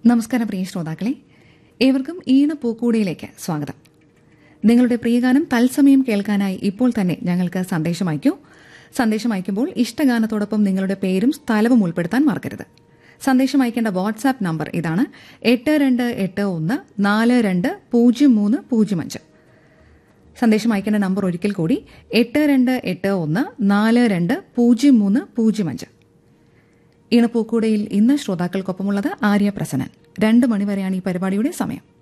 നമസ്കാരം പ്രിയ ശ്രോതാക്കളെ ഏവർക്കും ഈണ പൂക്കൂടിയിലേക്ക് സ്വാഗതം നിങ്ങളുടെ പ്രിയഗാനം തത്സമയം കേൾക്കാനായി ഇപ്പോൾ തന്നെ ഞങ്ങൾക്ക് സന്ദേശം അയക്കൂ സന്ദേശം അയക്കുമ്പോൾ ഇഷ്ടഗാനത്തോടൊപ്പം നിങ്ങളുടെ പേരും സ്ഥലവും ഉൾപ്പെടുത്താൻ മറക്കരുത് സന്ദേശം അയക്കേണ്ട വാട്സാപ്പ് നമ്പർ ഇതാണ് എട്ട് രണ്ട് എട്ട് ഒന്ന് നാല് രണ്ട് പൂജ്യം മൂന്ന് പൂജ്യം അഞ്ച് സന്ദേശം അയക്കേണ്ട നമ്പർ ഒരിക്കൽ കൂടി എട്ട് രണ്ട് എട്ട് ഒന്ന് നാല് രണ്ട് പൂജ്യം മൂന്ന് പൂജ്യം അഞ്ച് ഇണപ്പൂക്കൂടയിൽ ഇന്ന് ശ്രോതാക്കൾക്കൊപ്പമുള്ളത് ആര്യ പ്രസന്നൻ രണ്ട് മണിവരെയാണ് ഈ പരിപാടിയുടെ സമയം